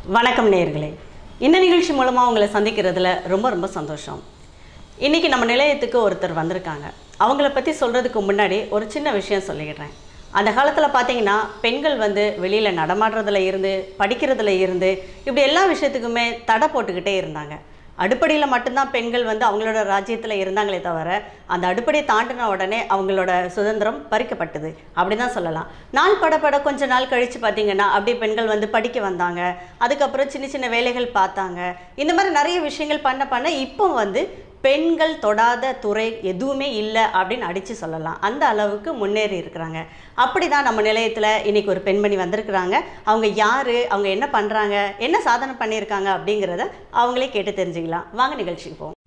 வணக்கம் நேயர்களே இந்த நிகழ்ச்சி மூலமாக உங்களை சந்திக்கிறதுல ரொம்ப ரொம்ப சந்தோஷம் இன்றைக்கி நம்ம நிலையத்துக்கு ஒருத்தர் வந்திருக்காங்க அவங்கள பற்றி சொல்கிறதுக்கு முன்னாடி ஒரு சின்ன விஷயம் சொல்லிடுறேன் அந்த காலத்தில் பார்த்தீங்கன்னா பெண்கள் வந்து வெளியில் நடமாடுறதுல இருந்து படிக்கிறதுல இருந்து இப்படி எல்லா விஷயத்துக்குமே தடை போட்டுக்கிட்டே இருந்தாங்க அடுப்படியில் மட்டும்தான் பெண்கள் வந்து அவங்களோட ராஜ்யத்தில் இருந்தாங்களே தவிர அந்த அடுப்படியை தாண்டின உடனே அவங்களோட சுதந்திரம் பறிக்கப்பட்டது அப்படி தான் சொல்லலாம் நாள் படப்பட கொஞ்ச நாள் கழித்து பார்த்தீங்கன்னா அப்படியே பெண்கள் வந்து படிக்க வந்தாங்க அதுக்கப்புறம் சின்ன சின்ன வேலைகள் பார்த்தாங்க இந்த மாதிரி நிறைய விஷயங்கள் பண்ண பண்ண இப்போ வந்து பெண்கள் தொடாத துறை எதுவுமே இல்லை அப்படின்னு அடித்து சொல்லலாம் அந்த அளவுக்கு முன்னேறி இருக்கிறாங்க அப்படி தான் நம்ம நிலையத்தில் இன்னைக்கு ஒரு பெண்மணி வந்திருக்கிறாங்க அவங்க யார் அவங்க என்ன பண்ணுறாங்க என்ன சாதனை பண்ணியிருக்காங்க அப்படிங்கிறத அவங்களே கேட்டு தெரிஞ்சுக்கலாம் வாங்க நிகழ்ச்சிக்கு போவோம்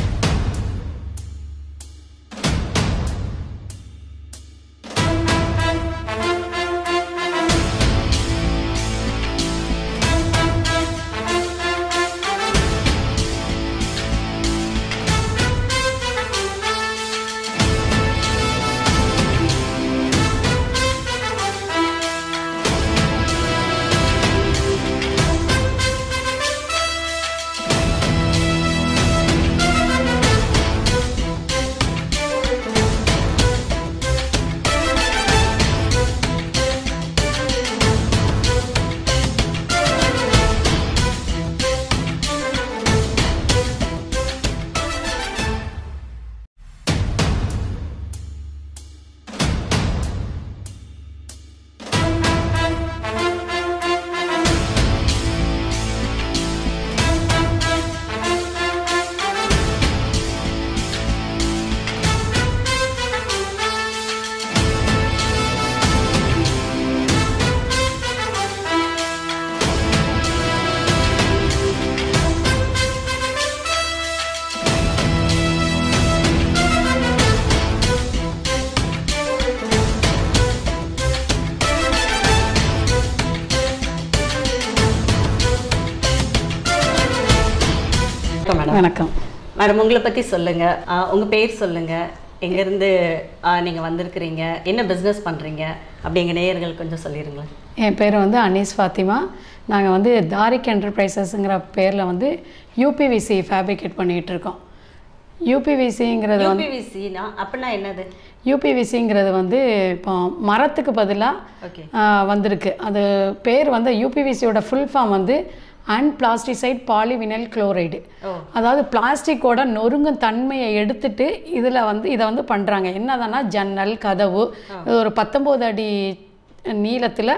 வணக்கம் மேடம் வணக்கம் மேடம் உங்களை பற்றி சொல்லுங்கள் உங்கள் பேர் சொல்லுங்கள் எங்கேருந்து நீங்கள் வந்திருக்கிறீங்க என்ன பிஸ்னஸ் பண்ணுறீங்க அப்படி எங்கள் நேயர்கள் கொஞ்சம் சொல்லிடுங்களேன் என் பேர் வந்து அனீஸ் ஃபாத்திமா நாங்கள் வந்து தாரிக் என்டர்பிரைசஸ்ங்கிற பேரில் வந்து யூபிவிசி ஃபேப்ரிகேட் பண்ணிகிட்டு இருக்கோம் யூபிவிசிங்கிறது வந்து யூபிவிசினா அப்படின்னா என்னது யூபிவிசிங்கிறது வந்து இப்போ மரத்துக்கு பதிலாக ஓகே வந்திருக்கு அது பேர் வந்து யூபிவிசியோட ஃபுல் ஃபார்ம் வந்து அன்பிளாஸ்டிசைட் பாலிவினைல் குளோரைடு ஓ அதாவது பிளாஸ்டிக்கோட நொறுங்கும் தன்மையை எடுத்துட்டு இதில் வந்து இதை வந்து பண்ணுறாங்க என்னதானா ஜன்னல் கதவு இது ஒரு பத்தொம்போது அடி நீளத்தில்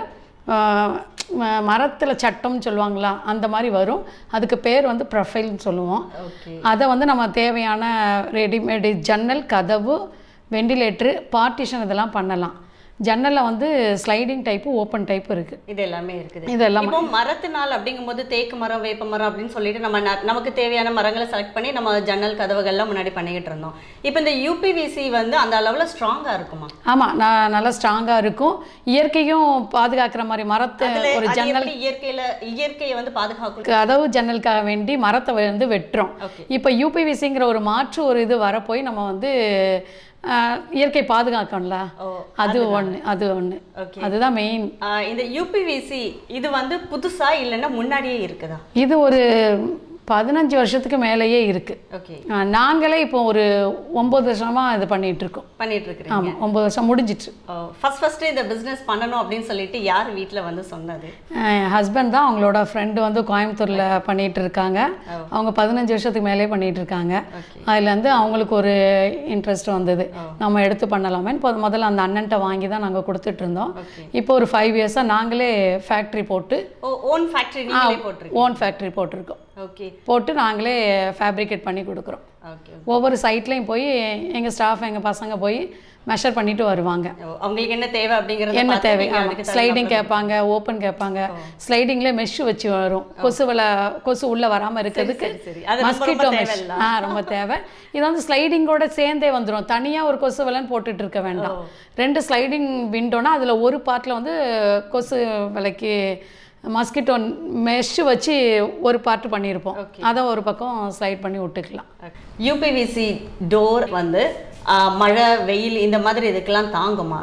மரத்தில் சட்டம்னு சொல்லுவாங்களா அந்த மாதிரி வரும் அதுக்கு பேர் வந்து ப்ரொஃபைல்னு சொல்லுவோம் ஓகே அதை வந்து நம்ம தேவையான ரெடிமேடு ஜன்னல் கதவு வெண்டிலேட்ரு பார்ட்டிஷன் இதெல்லாம் பண்ணலாம் ஜன்னலில் வந்து ஸ்லைடிங் டைப்பு ஓப்பன் டைப் இருக்குது இது எல்லாமே இருக்குது இதெல்லாம் இப்போ மரத்தினால் அப்படிங்கும்போது தேக்கு மரம் வேப்ப மரம் அப்படின்னு சொல்லிட்டு நம்ம ந- நமக்கு தேவையான மரங்களை செலக்ட் பண்ணி நம்ம ஜன்னல் கதவுகள்லாம் முன்னாடி பண்ணிக்கிட்டு இருந்தோம் இப்போ இந்த யூபிவிசி வந்து அந்த அளவில் ஸ்ட்ராங்காக இருக்குமா ஆமாம் நான் நல்லா ஸ்ட்ராங்காக இருக்கும் இயற்கையும் பாதுகாக்கிற மாதிரி மரத்தை அதுல ஒரு அது ஜன்னல் எப்படி இயற்கையில இயற்கையை வந்து பாதுகாக்கும் கதவு ஜன்னலுக்காக வேண்டி மரத்தை வந்து வெட்டுறோம் ஓகே இப்போ யூபிவிசிங்கிற ஒரு மாற்று ஒரு இது வரப்போய் நம்ம வந்து ஆஹ், இயற்கை பாதுகாக்கணும்ல ஓ அது ஒன்று அது ஒன்று ஓகே அதுதான் மெயின் ஆஹ் இந்த யூபிவிசி இது வந்து புதுசா இல்லைன்னா முன்னாடியே இருக்குதா இது ஒரு பதினஞ்சு வருஷத்துக்கு மேலேயே இருக்குது ஓகே நாங்களே இப்போ ஒரு ஒம்பது வருஷமாக இது பண்ணிட்டு இருக்கோம் பண்ணிட்டு இருக்கிறீங்க ஆமாம் ஒம்பது வருஷம் முடிஞ்சிட்டு ஃபர்ஸ்ட் ஃபர்ஸ்ட் இந்த பிசினஸ் பண்ணணும் அப்படின்னு சொல்லிட்டு யார் வீட்ல வந்து சொன்னது என் ஹஸ்பண்ட் தான் அவங்களோட ஃப்ரெண்டு வந்து கோயம்புத்தூரில் பண்ணிட்டு இருக்காங்க ஓ. அவங்க பதினஞ்சு வருஷத்துக்கு மேலே பண்ணிட்டு இருக்காங்க ஓகே அதுலேருந்து அவங்களுக்கு ஒரு இன்ட்ரெஸ்ட் வந்தது ஓ. நம்ம எடுத்து பண்ணலாமே இப்போ முதல்ல அந்த அண்ணன்ட்ட வாங்கி தான் நாங்கள் கொடுத்துட்டு இருந்தோம் ஓகே இப்போ ஒரு ஃபைவ் இயர்ஸாக நாங்களே ஃபேக்ட்ரி போட்டு ஓ ஓன் ஃபேக்டரி நீங்களே போட்டிருக்கீங்க ஓன் ஃபேக்ட்ரி போட்டிருக்கோம் ஓகே போட்டு நாங்களே ஃபேப்ரிகேட் பண்ணி கொடுக்குறோம் ஓகே ஒவ்வொரு சைட்லேயும் போய் எங்கள் ஸ்டாஃப் எங்கள் பசங்க போய் மெஷர் பண்ணிட்டு வருவாங்க அவங்களுக்கு என்ன தேவை அப்படிங்கறத என்ன பார்த்து தேவை நீங்க ஆமாம் அதுக்கு ஸ்லைடிங் கேட்பாங்க ஓப்பன் கேட்பாங்க ஸ்லைடிங்ல மெஷ் வச்சு வரும் கொசுவில் கொசு உள்ள வராமல் இருக்கிறதுக்கு சரி, சரி. அது ரொம்ப, ரொம்ப மஸ்கிட்டோ மெஷ் தேவையில்ல. ஆ ரொம்ப தேவை இது வந்து ஸ்லைடிங்கோட சேர்ந்தே வந்துடும் தனியாக ஒரு கொசு விலன்னு போட்டுட்டு இருக்க வேண்டாம் ரெண்டு ஸ்லைடிங் விண்டோனா அதில் ஒரு பார்ட்டில் வந்து கொசு விலைக்கு மஸ்கிட்டோ மெஷ் வச்சு ஒரு பார்ட் பண்ணியிருப்போம் அதை ஒரு பக்கம் ஸ்லைட் பண்ணி விட்டுக்கலாம் யூபிவிசி டோர் வந்து ஆ, மழை வெயில் இந்த மாதிரி இதுக்கெல்லாம் தாங்குமா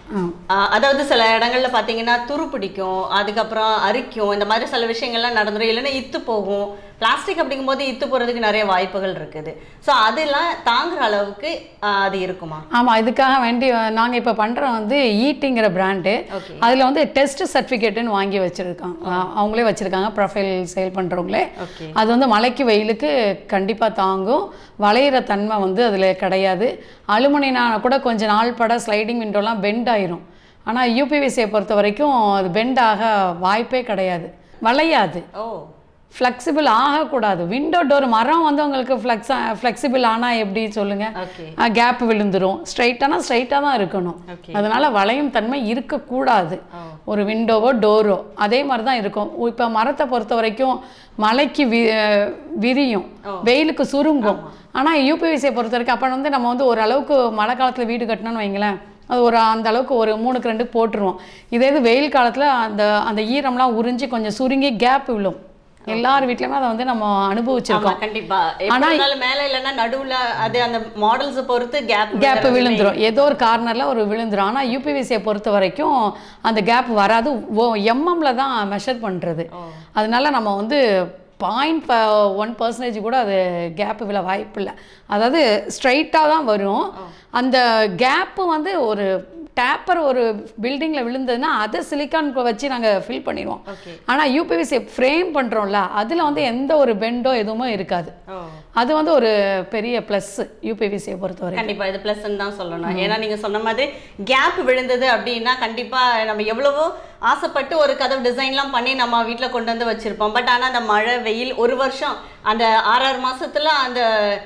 ஆ. ஆஹ் அதாவது சில இடங்கள்ல பாத்தீங்கன்னா துரு பிடிக்கும் அதுக்கப்புறம் அரிக்கும் இந்த மாதிரி சில விஷயங்கள்லாம் நடந்துரும் இல்லைன்னா இத்து போகும் பிளாஸ்டிக் அப்படிங்கும்போது இத்து போறதுக்கு நிறைய வாய்ப்புகள் இருக்குது ஸோ அதெல்லாம் தாங்குற அளவுக்கு ஆஹ் அது இருக்குமா ஆமாம் இதுக்காக வேண்டி நாங்கள் இப்போ பண்ணுறோம் வந்து ஈட்டிங்கிற பிராண்டு ஓகே அதில் வந்து டெஸ்ட் சர்டிஃபிகேட்டுன்னு வாங்கி வச்சுருக்காங்க அவங்களே வச்சுருக்காங்க ப்ரொஃபைல் சேல் பண்ணுறவங்களே ஓகே அது வந்து மழைக்கு வெயிலுக்கு கண்டிப்பாக தாங்கும் வளையிற தன்மை வந்து அதில் கிடையாது அலுமினியனா கூட கொஞ்ச நாள் பட ஸ்லைடிங் விண்டோலாம் பெண்ட் ஆயிரும் ஆனால் யூபிவிசியை பொறுத்த வரைக்கும் அது பெண்ட் ஆக வாய்ப்பே கிடையாது வளையாது ஓ ஃப்ளெக்சிபிள் ஆகக்கூடாது விண்டோ டோர் மரம் வந்து உங்களுக்கு ஃப்ளெக்ஸ் ஃப்ளெக்சிபிள் ஆனால் எப்படி சொல்லுங்கள் ஓகே கேப் விழுந்துரும் ஸ்ட்ரைட்டானா ஸ்ட்ரைட்டாக தான் இருக்கணும் ஓகே அதனால வளையும் தன்மை இருக்கக்கூடாது ஓ ஒரு விண்டோவோ டோரோ அதே மாதிரி தான் இருக்கும் இப்போ மரத்தை பொறுத்த வரைக்கும் மழைக்கு வி அஹ் விரியும் வெயிலுக்கு சுருங்கும் ஆனால் யூபிவிசியை பொறுத்த வரைக்கும் அப்போ வந்து நம்ம வந்து ஓரளவுக்கு மழை காலத்தில் வீடு கட்டணும்னு வைங்களேன் அது ஒரு அந்த அளவுக்கு ஒரு மூணுக்கு ரெண்டு போட்டுருவோம் இதே இது வெயில் காலத்தில் அந்த அந்த ஈரம்லாம் உறிஞ்சி கொஞ்சம் சுருங்கி கேப் விழும் எல்லார் வீட்லையுமே அதை வந்து நம்ம அனுபவிச்சிருக்கோம் ஆமா கண்டிப்பா எப்படி இருந்தாலும் மேல இல்லைன்னா நடுவுல அது அந்த மாடல்ஸ் பொறுத்து கேப் கேப் விழுந்துரும் ஏதோ ஒரு கார்னர்ல ஒரு விழுந்துரும் ஆனால் யூபிவிசியை பொறுத்த வரைக்கும் அந்த கேப் வராது எம்எம்ல தான் மெஷர் பண்றது ஓ. அதனால நம்ம வந்து பாயிண்ட் ஒன் பர்சன்டேஜ் கூட அது கேப் விழ வாய்ப்பு இல்லை அதாவது ஸ்ட்ரைட்டாக தான் வரும் அந்த கேப்பு வந்து ஒரு டேப்பர் ஒரு பில்டிங்கில் விழுந்ததுன்னா அதை சிலிக்கான் வச்சு நாங்கள் ஃபில் பண்ணிடுவோம் ஓகே ஆனால் யூபிவிசி ஃப்ரேம் பண்ணுறோம்ல அதில் வந்து எந்த ஒரு பெண்டோ எதுவுமே இருக்காது ஓ அது வந்து ஒரு பெரிய ப்ளஸ் யூபிவிசியை பொறுத்தவரை கண்டிப்பா இது பிளஸ் தான் சொல்லணும் ஏன்னா நீங்க சொன்ன மாதிரி கேப் விழுந்தது அப்படின்னா கண்டிப்பா நம்ம எவ்வளவோ ஆசைப்பட்டு ஒரு கதவு டிசைன்லாம் பண்ணி நம்ம வீட்ல கொண்டு வந்து வச்சிருப்போம் பட் ஆனா அந்த மழை வெயில் ஒரு வருஷம் அந்த ஆறாறு மாசத்துல அந்த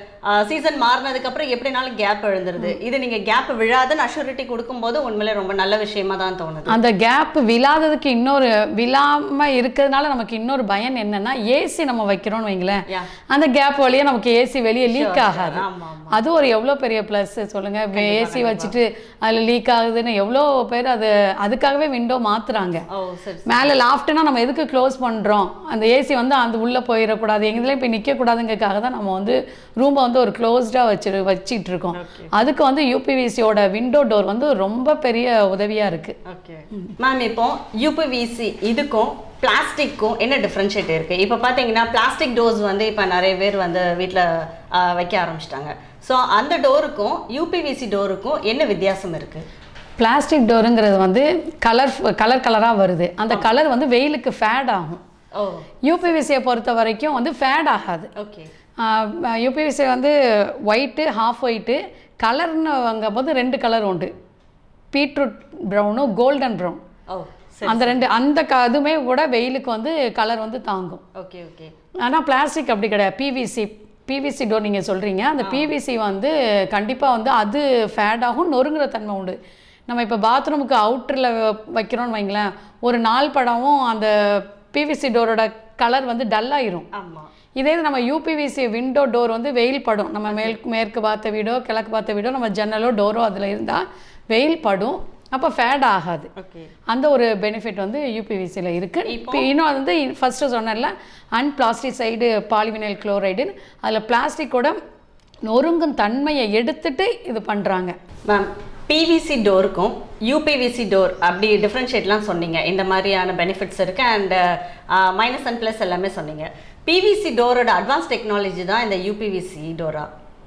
சீசன் மாறினதுக்கு அப்புறம் எப்படினாலும் கேப் விழுந்துருது இது நீங்க கேப் விழாதுன்னு அஷூரிட்டி கொடுக்கும்போது உண்மையிலே ரொம்ப நல்ல விஷயமா தான் தோணுது அந்த கேப் விழாததுக்கு இன்னொரு விழாம இருக்கிறதுனால நமக்கு இன்னொரு பயன் என்னன்னா ஏசி நம்ம வைக்கிறோம்னு வைங்களேன் Yeah. அந்த கேப் வழியா நமக்கு ஏசி வெளியே லீக் ஆகாது ஆமா ஆமா அது ஒரு எவ்வளோ பெரிய ப்ளஸ் சொல்லுங்க ஏசி வச்சுட்டு அதில் லீக் ஆகுதுன்னு எவ்வளோ பேர் அது அதுக்காகவே விண்டோ மாத்துறாங்க ஓ சரி மேலே லாஃப்ட்னா நம்ம எதுக்கு க்ளோஸ் பண்ணுறோம் அந்த ஏசி வந்து அந்த உள்ளே போயிடக்கூடாது எங்கேயும் போய் நிற்கக்கூடாதுங்கிறதுக்காக தான் நம்ம வந்து ரூமை வந்து ஒரு க்ளோஸ்டாக வச்சு வச்சிட்டு இருக்கோம் Okay. அதுக்கு வந்து யூபிவிசியோட விண்டோ டோர் வந்து ரொம்ப பெரிய உதவியாக இருக்குது ஓகே மேம் இப்போ யூபிவிசி இதுக்கும் பிளாஸ்டிக்கும் என்ன டிஃப்ரென்ஷியேட் இருக்கு இப்போ பார்த்தீங்கன்னா பிளாஸ்டிக் டோர்ஸ் வந்து இப்போ நிறைய பேர் வந்து வீட்டில் வைக்க ஆரம்பிச்சிட்டாங்க ஸோ அந்த டோருக்கும் யூபிவிசி டோருக்கும் என்ன வித்தியாசம் இருக்கு பிளாஸ்டிக் டோருங்கிறது வந்து கலர் கலர் கலராக வருது அந்த கலர் வந்து வெயிலுக்கு ஃபேட் ஆகும் ஓ யூபிவிசியை பொறுத்த வரைக்கும் வந்து ஃபேட் ஆகாது ஓகே யூபிவிசி வந்து ஒயிட்டு ஹாஃப் ஒயிட்டு கலர்னு வாங்கும்போது ரெண்டு கலர் உண்டு பீட்ரூட் ப்ரௌனும் கோல்டன் ப்ரௌன் ஓ சரி அந்த ரெண்டு அந்த க அதுவுமே கூட வெயிலுக்கு வந்து கலர் வந்து தாங்கும் ஓகே ஓகே ஆனால் பிளாஸ்டிக் அப்படி கிடையாது பிவிசி பிவிசி டோர் நீங்கள் சொல்கிறீங்க அந்த பிவிசி வந்து கண்டிப்பாக வந்து அது ஃபேட் ஆகும் நொறுங்குற தன்மை உண்டு நம்ம இப்போ பாத்ரூமுக்கு அவுட்டரில் வைக்கிறோம்னு வைங்களேன் ஒரு நாள் படமும் அந்த பிவிசி டோரோட கலர் வந்து டல் ஆயிரும் ஆமா இதே இது நம்ம யூபிவிசி விண்டோ டோர் வந்து வெயில் படும் நம்ம மேல் மேற்கு பார்த்த வீடோ கிழக்கு பார்த்த வீடோ நம்ம ஜன்னலோ டோரோ அதில் இருந்தால் வெயில் படும் அப்போ ஃபேட் ஆகாது ஓகே அந்த ஒரு பெனிஃபிட் வந்து யூபிவிசியில் இருக்குது இப்போ இன்னும் வந்து ஃபஸ்ட்டு சொன்னேன்ல அன்பிளாஸ்டிசைடு பாலிவினைல் குளோரைடு அதில் பிளாஸ்டிக்கோட நொறுங்கும் தன்மையை எடுத்துட்டு இது பண்ணுறாங்க மேம் பிவிசி டோருக்கும் யூபிவிசி டோர் அப்படி டிஃப்ரென்ஷியேட்லாம் சொன்னீங்க இந்த மாதிரியான பெனிஃபிட்ஸ் இருக்கு அண்ட் மைனஸ் அண்ட் ப்ளஸ் எல்லாமே சொன்னீங்க பிவிசி டோரோட அட்வான்ஸ் டெக்னாலஜி தான் இந்த யூபிவிசி டோரா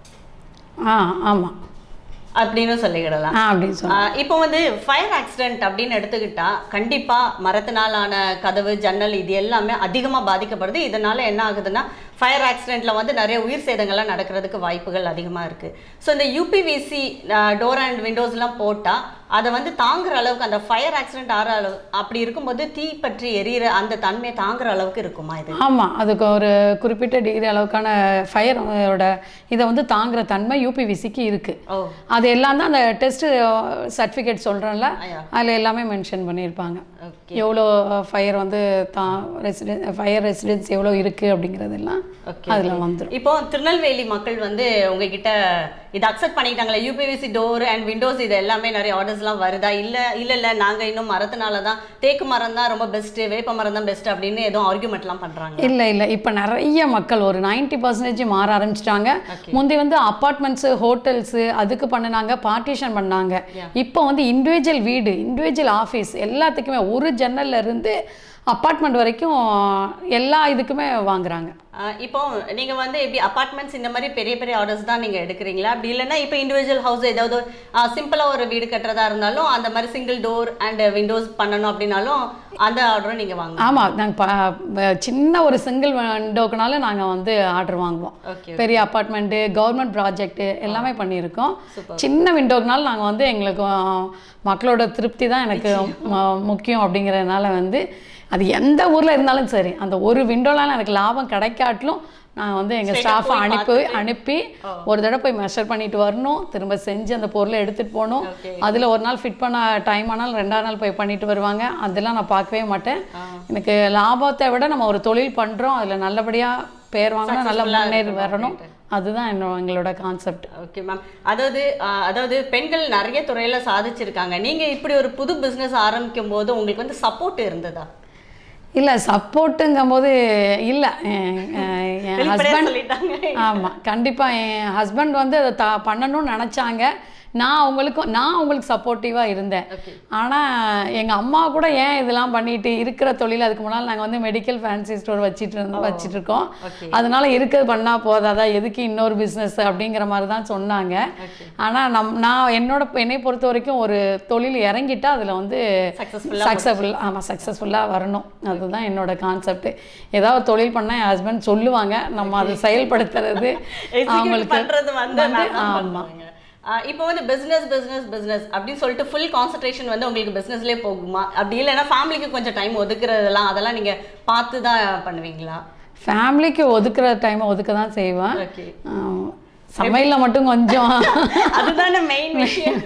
ஆ ஆமாம் அப்படின்னு சொல்லிக்கிடலாம் ஆ அப்படின்னு சொன்னேன் ஆஹ் இப்போ வந்து ஃபயர் ஆக்சிடென்ட் அப்படின்னு எடுத்துக்கிட்டா கண்டிப்பா மரத்தினாலான கதவு ஜன்னல் இது எல்லாமே அதிகமா பாதிக்கப்படுது இதனால என்ன ஆகுதுன்னா ஃபயர் ஆக்சிடென்ட்ல வந்து நிறைய உயிர் சேதங்கள்லாம் நடக்கிறதுக்கு வாய்ப்புகள் அதிகமா இருக்கு ஸோ இந்த யூபிவிசி டோர் அண்ட் விண்டோஸ்லாம் போட்டா அதை வந்து தாங்குற அளவுக்கு அந்த ஃபயர் ஆக்சிடென்ட் ஆகிற அளவு அப்படி இருக்கும்போது தீ பற்றி எரியிற அந்த தன்மையை தாங்குற அளவுக்கு இருக்குமா இது ஆமாம் அதுக்கு ஒரு குறிப்பிட்ட டிகிரி அளவுக்கான ஃபயரோட இதை வந்து தாங்குற தன்மை யூபிவிசிக்கு இருக்குது ஓ அது எல்லாம் தான் அந்த டெஸ்ட் சர்டிஃபிகேட் சொல்கிறேன்ல ஐயா அதில் எல்லாமே மென்ஷன் பண்ணியிருப்பாங்க ஓகே எவ்வளோ ஃபயர் வந்து தா ரெசிடென் ஃபயர் ரெசிடென்ஸ் எவ்வளோ இருக்குது அப்படிங்கிறதெல்லாம் ஓகே அதில் வந்துடும் இப்போ திருநெல்வேலி மக்கள் வந்து உங்ககிட்ட இதை அக்செப்ட் பண்ணிக்கிட்டாங்களே யூபிவிசி டோர் அண்ட் விண்டோஸ் இது எல்லாமே நிறைய ஆர்டர்ஸ் ஆர்டர்ஸ்லாம் வருதா இல்ல இல்ல இல்ல நாங்க இன்னும் மரத்தினால தான் தேக்கு மரம் தான் ரொம்ப பெஸ்ட் வேப்ப மரம் தான் பெஸ்ட் அப்படின்னு எதுவும் ஆர்குமெண்ட்லாம் பண்றாங்க இல்லை இல்லை இப்போ நிறைய மக்கள் ஒரு 90% பர்சன்டேஜ் மாற ஆரம்பிச்சிட்டாங்க முந்தி வந்து அப்பார்ட்மெண்ட்ஸு ஹோட்டல்ஸு அதுக்கு பண்ணினாங்க பார்ட்டிஷன் பண்ணாங்க இப்போ வந்து இண்டிவிஜுவல் வீடு இண்டிவிஜுவல் ஆஃபீஸ் எல்லாத்துக்குமே ஒரு ஜன்னல்ல இருந்து அப்பார்ட்மெண்ட் வரைக்கும் எல்லா இதுக்குமே வாங்குறாங்க ஆஹ் இப்போ நீங்க வந்து எப்படி அபார்ட்மெண்ட்ஸ் இந்த மாதிரி பெரிய பெரிய ஆர்டர்ஸ் தான் நீங்க எடுக்கிறீங்களா அப்படி இல்லைன்னா இப்போ இண்டிவிஜுவல் ஹவுஸ் ஏதாவது சிம்பிளா ஒரு வீடு கட்டுறதா இருந்தாலும் அந்த மாதிரி சிங்கிள் டோர் அண்ட் விண்டோஸ் பண்ணணும் அப்படின்னாலும் அந்த ஆர்டரும் நீங்க வாங்க ஆமாம் நாங்கள் சின்ன ஒரு சிங்கிள் விண்டோக்குனாலும் நாங்கள் வந்து ஆர்டர் வாங்குவோம் ஓகே பெரிய அப்பார்ட்மெண்ட்டு கவர்மெண்ட் ப்ராஜெக்ட்டு எல்லாமே பண்ணியிருக்கோம் சின்ன விண்டோக்குனால நாங்கள் வந்து எங்களுக்கு அஹ், மக்களோட திருப்தி தான் எனக்கு ம- முக்கியம் அப்படிங்கிறதுனால வந்து அது எந்த ஊரில் இருந்தாலும் சரி அந்த ஒரு விண்டோனால எனக்கு லாபம் கிடைக்காட்டிலும் நான் வந்து எங்கள் ஸ்டாஃபை அனுப்பி அனுப்பி ஒரு தடவை போய் மெஷர் பண்ணிட்டு வரணும் திரும்ப செஞ்சு அந்த பொருளை எடுத்துகிட்டு போகணும் Okay. அதில் ஒரு நாள் ஃபிட் பண்ண டைம் ஆனாலும் ரெண்டாவது நாள் போய் பண்ணிட்டு வருவாங்க அதெல்லாம் நான் பார்க்கவே மாட்டேன் எனக்கு லாபத்தை விட நம்ம ஒரு தொழில் பண்ணுறோம் அதில் நல்லபடியாக பேர் வாங்கணும் நல்லா Successful-ஆ முன்னேறி இருக்கணும் வரணும் அதுதான் என்னோட எங்களோட கான்செப்ட் ஓகே மேம் அதாவது ஆஹ், அதாவது பெண்கள் நிறைய துறையில சாதிச்சிருக்காங்க நீங்க இப்படி ஒரு புது பிசினஸ் ஆரம்பிக்கும் போது உங்களுக்கு வந்து சப்போர்ட் இருந்ததா இல்லை சப்போர்ட்டுங்கும் போது இல்லை என் வெளிப்படையா ஹஸ்பண்ட் சொல்லிட்டாங்க ஆமாம் கண்டிப்பாக என் ஹஸ்பண்ட் வந்து அதை த பண்ணணும்னு நினச்சாங்க நான் அவங்களுக்கும் நான் அவங்களுக்கு சப்போர்ட்டிவாக இருந்தேன் Okay. ஆனால் எங்கள் அம்மா கூட ஏன் இதெல்லாம் பண்ணிட்டு இருக்கிற தொழில் அதுக்கு முன்னால் நாங்கள் வந்து மெடிக்கல் ஃபேன்சி ஸ்டோர் வச்சிட்டு இருந்தோம் வச்சிட்டு இருக்கோம் Okay. அதனால இருக்கிறது பண்ணால் போதாதா எதுக்கு இன்னொரு பிஸ்னஸ் அப்படிங்கிற மாதிரி தான் சொன்னாங்க Okay. ஆனால் நம் நான் என்னோட என்னை பொறுத்த வரைக்கும் ஒரு தொழில் இறங்கிட்டா அதில் வந்து Successful-ஆ சக்ஸஸ்ஃபுல் ஆமாம் சக்ஸஸ்ஃபுல்லாக வரணும் அதுதான் என்னோட கான்செப்ட் ஏதாவது தொழில் பண்ணால் என் ஹஸ்பண்ட் சொல்லுவாங்க நம்ம அதை செயல்படுத்துறது Execute அவங்களுக்கு பண்றது வந்து வந்து நான் தான் ஆமா. பண்ணுவேங்க. ஆஹ் இப்போ வந்து பிசினஸ் பிசினஸ் பிசினஸ் அப்படின்னு சொல்லிட்டு ஃபுல் கான்சன்ட்ரேஷன் வந்து உங்களுக்கு பிசினஸ்லயே போகுமா அப்படி இல்லைன்னா ஃபேமிலிக்கு கொஞ்சம் டைம் ஒதுக்குறதெல்லாம் அதெல்லாம் நீங்க பார்த்து தான் பண்ணுவீங்களா ஃபேமிலிக்கு ஒதுக்குற டைமை ஒதுக்க தான் செய்வேன் ஓகே ஆஹ் சமையல்ல மட்டும் கொஞ்சம் அதுதானே மெயின் விஷயம்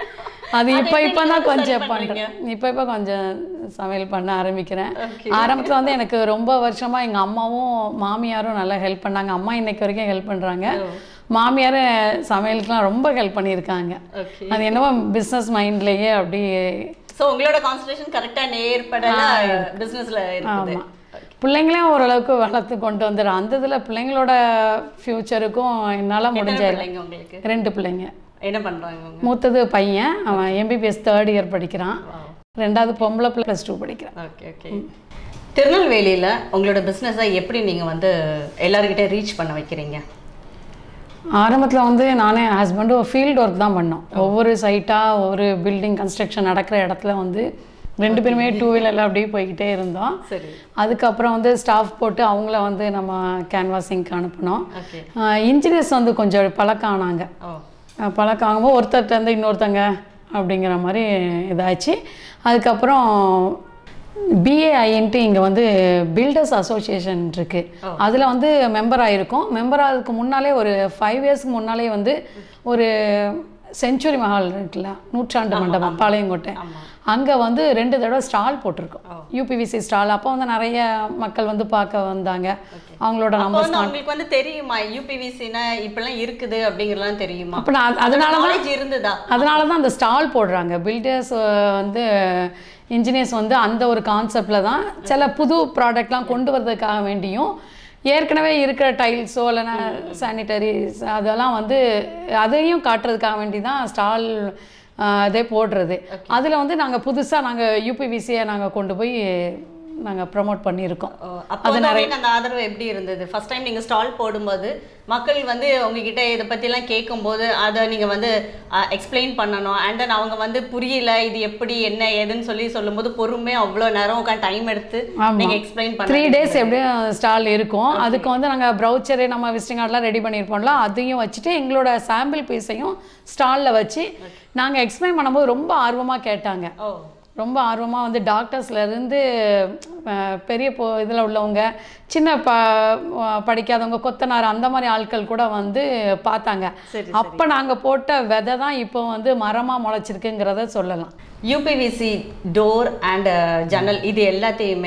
அது இப்போ எப்படி இப்போ நீங்க தான் வந்து கொஞ்சம் சரி பண்றீங்க? பண்ணுறேன் இப்போ இப்போ கொஞ்சம் சமையல் பண்ண ஆரம்பிக்கிறேன் Okay. ஆரம்பத்தில் வந்து எனக்கு ரொம்ப வருஷமா எங்க அம்மாவும் மாமியாரும் நல்லா ஹெல்ப் பண்ணாங்க அம்மா இன்னைக்கு வரைக்கும் ஹெல்ப் பண்றாங்க மாமியார் சமையலுக்குலாம் ரொம்ப ஹெல்ப் பண்ணியிருக்காங்க ஓகே அது என்னவோ பிஸ்னஸ் மைண்ட்லயே அப்படி சோ உங்களோட கான்சன்ட்ரேஷன் கரெக்டா நேர்படல பிசினஸ்ல இருக்குது ஆமா பிள்ளைங்களையும் ஓரளவுக்கு வளர்த்து கொண்டு வந்துடுறேன் அந்த இதில் பிள்ளைங்களோட ஃப்யூச்சருக்கும் என்னால் முடிஞ்ச எத்தனை பிள்ளைங்க உங்களுக்கு ரெண்டு பிள்ளைங்க என்ன பண்றாங்க அவங்க மூத்தது பையன் அவன் எம்பிபிஎஸ் தேர்ட் இயர் படிக்கிறான் ரெண்டாவது பொம்பளை ப்ளஸ் டூ படிக்கிறான் ஓகே ஓகே திருநெல்வேலியில உங்களோட பிசினஸை எப்படி நீங்க வந்து எல்லாருக்கிட்டே ரீச் பண்ண வைக்கிறீங்க ஆரம்பத்தில் வந்து நானே என் ஹஸ்பண்டும் ஃபீல்டு ஒர்க் தான் பண்ணோம் ஒவ்வொரு சைட்டாக ஒவ்வொரு பில்டிங் கன்ஸ்ட்ரக்ஷன் நடக்கிற இடத்துல வந்து ரெண்டு பேருமே டூ வீலரில் அப்படியே போய்கிட்டே இருந்தோம் சரி அதுக்கப்புறம் வந்து ஸ்டாஃப் போட்டு அவங்கள வந்து நம்ம கேன்வாசிங்க்கு அனுப்பினோம் ஓகே இன்ஜினியர்ஸ் வந்து கொஞ்சம் பழக்கம் ஆனாங்க ஓ அஹ் பழக்கம் ஆகும்போது ஒருத்தர்ட்ட இருந்து இன்னொருத்தங்க அப்படிங்கிற மாதிரி இதாச்சு அதுக்கப்புறம் பிஏஐன்ட்டு இங்கே வந்து பில்டர்ஸ் அசோசியேஷன் இருக்குது அதில் வந்து மெம்பர் ஆகிருக்கோம் மெம்பர் ஆகிறதுக்கு முன்னாலே ஒரு ஃபைவ் இயர்ஸ்க்கு முன்னாலே வந்து ஒரு செஞ்சுரி மஹால் இருக்குல்ல நூற்றாண்டு மண்டபம் பாளையங்கோட்டை அங்கே வந்து ரெண்டு தடவை ஸ்டால் போட்டிருக்கோம் யூபிவிசி ஸ்டால் அப்போ வந்து நிறைய மக்கள் வந்து பார்க்க வந்தாங்க அவங்களோட அப்போ நம்பர்ஸ் வந்து உங்களுக்கு வந்து தெரியுமா யூபிவிசினா இப்பெல்லாம் இருக்குது அப்படிங்கறதெல்லாம் தெரியுமா அப்போ நான் அதனால தான் நாலேஜ் இருந்ததா அதனால தான் அந்த ஸ்டால் போடுறாங்க பில்டர்ஸ் வந்து இன்ஜினியர்ஸ் வந்து அந்த ஒரு கான்செப்டில் தான் சில புது ப்ராடக்ட்லாம் கொண்டு வரதுக்காக வேண்டியும் ஏற்கனவே இருக்கிற டைல்ஸோ இல்லைன்னா சானிட்டரிஸ் அதெல்லாம் வந்து அதையும் காட்டுறதுக்காக வேண்டி தான் ஸ்டால் இதே போடுறது அதில் வந்து நாங்கள் புதுசாக நாங்கள் யூபிவிசியை நாங்கள் கொண்டு போய் நாங்கள் ப்ரமோட் பண்ணியிருக்கோம் ஓ, அப்போ வந்து உங்களுக்கு அந்த ஆதரவு எப்படி இருந்தது ஃபர்ஸ்ட் டைம் நீங்க ஸ்டால் போடும்போது மக்கள் வந்து உங்ககிட்ட இதை பத்திலாம் கேட்கும்போது அதை நீங்க வந்து எக்ஸ்பிளைன் பண்ணணும் அண்ட் தென் அவங்க வந்து புரியல இது எப்படி என்ன ஏதுன்னு சொல்லி சொல்லும்போது பொறுமையா அவ்வளோ நேரம் உட்காந்து டைம் எடுத்து ஆமா. நீங்க எக்ஸ்பிளைன் த்ரீ பண்ண டேஸ் எப்படியும் ஸ்டால் இருக்கும் அதுக்கு வந்து நாங்கள் ப்ரௌச்சரு நம்ம விசிட்டிங் கார்டெலாம் ரெடி பண்ணியிருப்போம்ல அதையும் வச்சுட்டு எங்களோட சாம்பிள் பீஸையும் ஸ்டாலில் வச்சு நாங்கள் எக்ஸ்பிளைன் பண்ணும்போது ரொம்ப ஆர்வமாக கேட்டாங்க ஓ ரொம்ப ஆர்வமாக வந்து டாக்டர்ஸ்லேருந்து பெரிய போ இதில் உள்ளவங்க சின்ன ப படிக்காதவங்க கொத்தனார் அந்த மாதிரி ஆட்கள் கூட வந்து பார்த்தாங்க சரி, அப்போ நாங்கள் போட்ட விதை தான் இப்போ வந்து மரமாக முளைச்சிருக்குங்கிறத சொல்லலாம் யூபிவிசி டோர் அண்ட் ஜன்னல் இது எல்லாத்தையுமே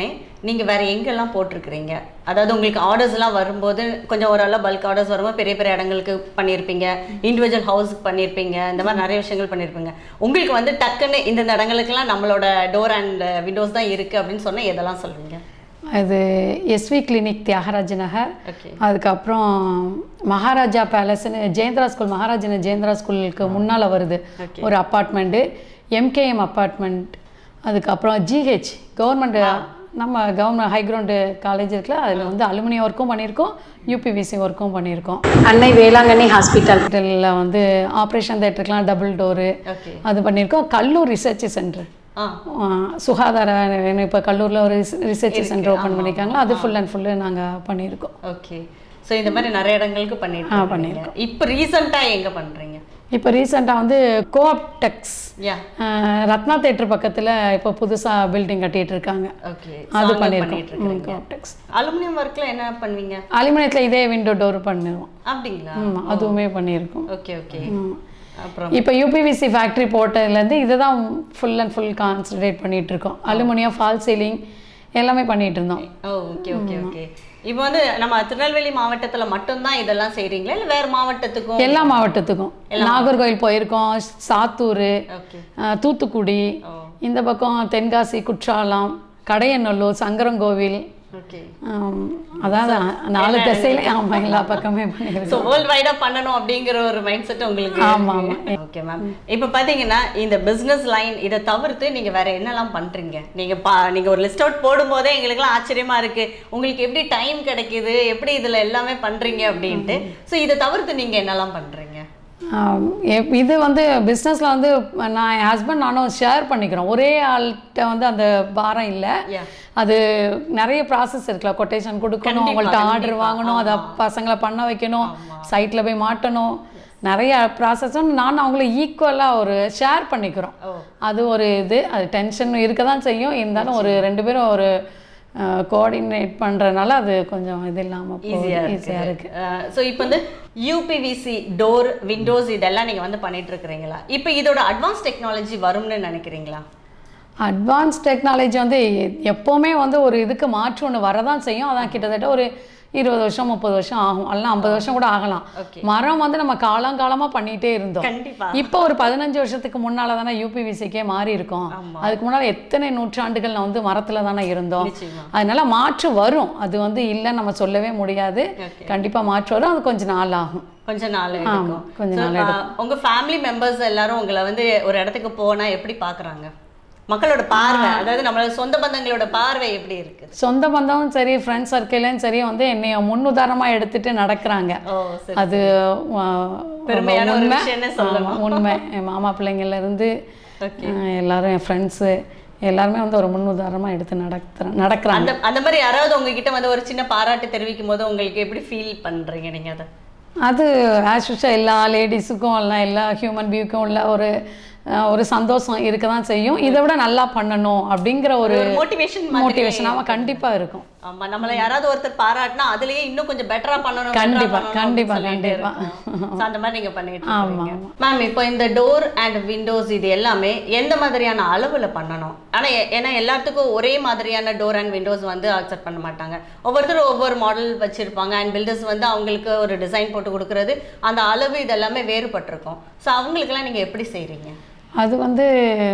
நீங்க வேற எங்கெல்லாம் போட்டிருக்கிறீங்க அதாவது உங்களுக்கு ஆர்டர்ஸ் எல்லாம் வரும்போது கொஞ்சம் ஓரளவு பல்க் ஆர்டர்ஸ் வரும்போது பெரிய பெரிய இடங்களுக்கு பண்ணியிருப்பீங்க இண்டிவிஜுவல் ஹவுஸுக்கு பண்ணியிருப்பீங்க இந்த மாதிரி நிறைய விஷயங்கள் பண்ணியிருப்பீங்க உங்களுக்கு வந்து டக்குன்னு இந்தந்த இடங்களுக்கெல்லாம் நம்மளோட டோர் அண்ட் விண்டோஸ் தான் இருக்கு அப்படின்னு சொன்னா எதெல்லாம் சொல்லுவீங்க அது SV clinic Thyagaraja Nagar okay அதுக்கப்புறம் மகாராஜா பேலஸ்னு ஜெயந்திரா ஸ்கூல் மகாராஜன ஜெயந்திரா ஸ்கூலுக்கு முன்னால் வருது Okay. ஒரு அப்பார்ட்மெண்ட்டு எம்கேஎம் அப்பார்ட்மெண்ட் அதுக்கப்புறம் ஜிஹெச் கவர்மெண்ட் நம்ம கவர்மெண்ட் ஹை கிரவுண்டு காலேஜ் இருக்குல்ல அதில் வந்து அலுமினியம் ஒர்க்கும் பண்ணியிருக்கோம் யூபிவிசி ஒர்க்கும் பண்ணியிருக்கோம் அன்னை வேளாங்கண்ணி ஹாஸ்பிட்டலில் வந்து ஆப்ரேஷன் தேட்டருக்குலாம் டபுள் டோரு ஓகே அது பண்ணியிருக்கோம் கல்லூர் ரிசர்ச் சென்டர் ஆ சுகாதார இப்போ கல்லூரில் ஒரு ரிசர்ச் சென்டர் ஓப்பன் பண்ணியிருக்காங்களா அது ஃபுல் அண்ட் ஃபுல்லு நாங்கள் பண்ணியிருக்கோம் ஓகே ஸோ இந்த மாதிரி நிறைய இடங்களுக்கு பண்ணிட்டு ஆ, இருக்கீங்க. இப்போ ரீசெண்டா எங்க பண்றீங்க இப்போ ரீசெண்டாக வந்து கோஆப்டெக்ஸ் யா ரத்னா தேட்டர் பக்கத்தில் இப்போ புதுசாக பில்டிங் கட்டிட்டு இருக்காங்க ஓகே அது பண்ணிட்டு பண்ணியிருக்கோம் இருக்கீங்க கோஆப்டெக்ஸ் அலுமினியம் ஒர்க்ல என்ன பண்ணுவீங்க அலுமினியத்தில் இதே விண்டோ டோர் பண்ணிடுவோம் அப்படிங்களா ஆமாம் அதுவுமே பண்ணியிருக்கோம் ஓகே ஓகே ம். அப்புறம் இப்போ யூபிவிசி ஃபேக்ட்ரி போட்டதுலேருந்து இதை தான் ஃபுல் அண்ட் ஃபுல் கான்சன்ட்ரேட் பண்ணிட்டு இருக்கோம் அலுமினியம் ஃபால் சீலிங் எல்லாமே பண்ணிட்டு இருந்தோம் ஓ ஓகே ஓகே ஓகே இப்போ வந்து நம்ம திருநெல்வேலி மாவட்டத்துல மட்டும்தான் இதெல்லாம் செய்றீங்களா இல்ல வேற மாவட்டத்துக்கும் எல்லா மாவட்டத்துக்கும் நாகர்கோவில் போயிருக்கோம் சாத்தூர் ஓகே அஹ், தூத்துக்குடி ஓ இந்த பக்கம் தென்காசி குற்றாலம் கடையநல்லூர் சங்கரங்கோவில் ஓகே ஆம், அதாவது நாலு திசையில ஆமா எல்லா பக்கமே பண்ணியிருக்கோம் ஸோ வேர்ல்ட் வைடா பண்ணணும் அப்படிங்கிற ஒரு மைண்ட் செட் உங்களுக்கு ஆமா, ஓகே மேம் இப்போ பாத்தீங்கன்னா இந்த பிசினஸ் லைன் இதை தவிர்த்து நீங்க வேற என்னெல்லாம் பண்றீங்க நீங்க பா நீங்க ஒரு லிஸ்ட் அவுட் போடும்போதே எங்களுக்குலாம் ஆச்சரியமா இருக்கு உங்களுக்கு எப்படி டைம் கிடைக்குது எப்படி இதுல எல்லாமே பண்றீங்க அப்படின்ட்டு ஸோ இதை தவிர்த்து நீங்க என்னெல்லாம் பண்றீங்க ஆம், எப்- இது வந்து பிஸ்னஸில் வந்து நான் என் ஹஸ்பண்ட் நானும் ஷேர் பண்ணிக்கிறோம் ஒரே ஆள்கிட்ட வந்து அந்த பாரம் இல்லை Yeah. அது நிறைய ப்ராசஸ் இருக்குல்ல கொட்டேஷன் கொடுக்கணும் கண்டிப்பா, அவங்கள்ட்ட ஆர்டர் கண்டிப்பா. வாங்கணும் அதை பசங்களை பண்ண வைக்கணும் சைட்டில் போய் மாட்டணும் நிறைய ப்ராசஸும் நான் அவங்கள ஈக்குவலாக ஒரு ஷேர் பண்ணிக்கிறோம் ஓ அது ஒரு இது அது டென்ஷன் இருக்க தான் செய்யும் இருந்தாலும் ஒரு ரெண்டு பேரும் ஒரு கோஆர்டினேட் பண்ணுறதுனால அது கொஞ்சம் இது இல்லாமல் ஈஸியா ஈஸியாக இருக்கு இருக்கு ஸோ இப்போ வந்து யூபிவிசி டோர் விண்டோஸ் இதெல்லாம் நீங்க வந்து பண்ணிட்டு இருக்கிறீங்களா இப்போ இதோட அட்வான்ஸ் டெக்னாலஜி வரும்னு நினைக்கிறீங்களா அட்வான்ஸ் டெக்னாலஜி வந்து எ- எப்போவுமே வந்து ஒரு இதுக்கு மாற்று ஒன்று வரதான் செய்யும் அதான் கிட்டத்தட்ட ஒரு இருபது வருஷம் முப்பது வருஷம் ஆகும் அல்ல ஐம்பது வருஷம் கூட ஆகலாம் Okay. மரம் வந்து நம்ம காலங்காலமா பண்ணிட்டே இருந்தோம் கண்டிப்பா இப்போ ஒரு பதினஞ்சு வருஷத்துக்கு முன்னால தானே யூபிவிசிக்கே மாறி இருக்கோம் ஆமா. அதுக்கு முன்னால எத்தனை நூற்றாண்டுகள் நான் வந்து மரத்துல தானே இருந்தோம் நிச்சயமா அதனால மாற்று வரும் அது வந்து இல்லைன்னு நம்ம சொல்லவே முடியாது Okay. கண்டிப்பா மாற்று வரும் அது கொஞ்ச நாள் ஆகும் கொஞ்ச நாள் ஆமா, எடுக்கும் கொஞ்ச So, நாள் ஆ, உங்க ஃபேமிலி மெம்பர்ஸ் எல்லாரும் உங்களை வந்து ஒரு இடத்துக்கு போனா எப்படி பாக்குறாங்க மக்களோட பார்வை அதாவது நம்மளோட சொந்த பந்தங்களோட பார்வை எப்படி இருக்குது சொந்த பந்தமும் சரி ஃப்ரெண்ட்ஸ் சர்க்கிளையும் சரி வந்து என்னைய முன்னுதாரணமா எடுத்துட்டு நடக்கிறாங்க ஓ சரி அது ஆ, பெருமையான ஒரு உண்மை. விஷயம்னே சொல்லலாம். ஆமா, உண்மை என் மாமா பிள்ளைங்கள்ல இருந்து ஓகே ஆ, எல்லாரும் என் ஃப்ரெண்ட்ஸு எல்லாருமே வந்து ஒரு முன்னுதாரணமா எடுத்து நடத்துற நடக்கிறாங்க அந்த அந்த மாதிரி யாராவது உங்ககிட்ட வந்து ஒரு சின்ன பாராட்டு தெரிவிக்கும் போது உங்களுக்கு எப்படி ஃபீல் பண்றீங்க நீங்க அதை அது ஆஸ் யூஷுவல் எல்லா லேடிஸுக்கும் எல்லாம் எல்லா ஹியூமன் பீயுக்கும் உள்ள ஒரு ஆ, ஒரு சந்தோஷம் இருக்க தான் செய்யும் இதை விட நல்லா பண்ணணும் அப்படிங்கிற ஒரு ஒரு மோட்டிவேஷன் மோட்டிவேஷன் ஆமா கண்டிப்பா இருக்கும் ஆமா நம்மள யாராவது ஒருத்தர் பாராட்டினா அதுலயே இன்னும் கொஞ்சம் பெட்டரா பண்ணணும் better ஆ கண்டிப்பா, பண்ணணும் கண்டிப்பா, அப்படின்னு சொல்லிட்டே கண்டிப்பா. இருக்கும். So, அந்த மாதிரி நீங்க பண்ணிட்டு ஆமா, இருக்கீங்க மேம் இப்போ இந்த டோர் அண்ட் விண்டோஸ் இது எல்லாமே எந்த மாதிரியான அளவுல பண்ணணும் ஆனா எ- ஏன்னா எல்லாத்துக்கும் ஒரே மாதிரியான டோர் அண்ட் விண்டோஸ் வந்து அக்செப்ட் பண்ண மாட்டாங்க ஒவ்வொருத்தரும் ஒவ்வொரு மாடல் வச்சிருப்பாங்க அண்ட் பில்டர்ஸ் வந்து அவங்களுக்கு ஒரு டிசைன் போட்டு கொடுக்கறது அந்த அளவு இது எல்லாமே வேறுபட்டிருக்கும் ஸோ அவங்களுக்கெல்லாம் நீங்க எப்படி செய்றீங்க அது வந்து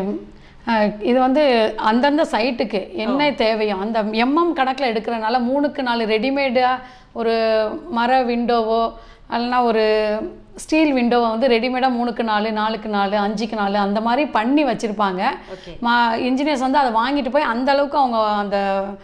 அஹ், இது வந்து அந்தந்த சைட்டுக்கு என்ன தேவையோ அந்த எம்எம் கணக்கில் எடுக்கிறனால மூணுக்கு நாலு ரெடிமேடாக ஒரு மர விண்டோவோ இல்லைன்னா ஒரு ஸ்டீல் விண்டோவை வந்து ரெடிமேடாக மூணுக்கு நாலு நாலுக்கு நாலு அஞ்சுக்கு நாலு அந்த மாதிரி பண்ணி வச்சுருப்பாங்க ஓகே மா இன்ஜினியர்ஸ் வந்து அதை வாங்கிட்டு போய் அந்த அளவுக்கு அவங்க அந்த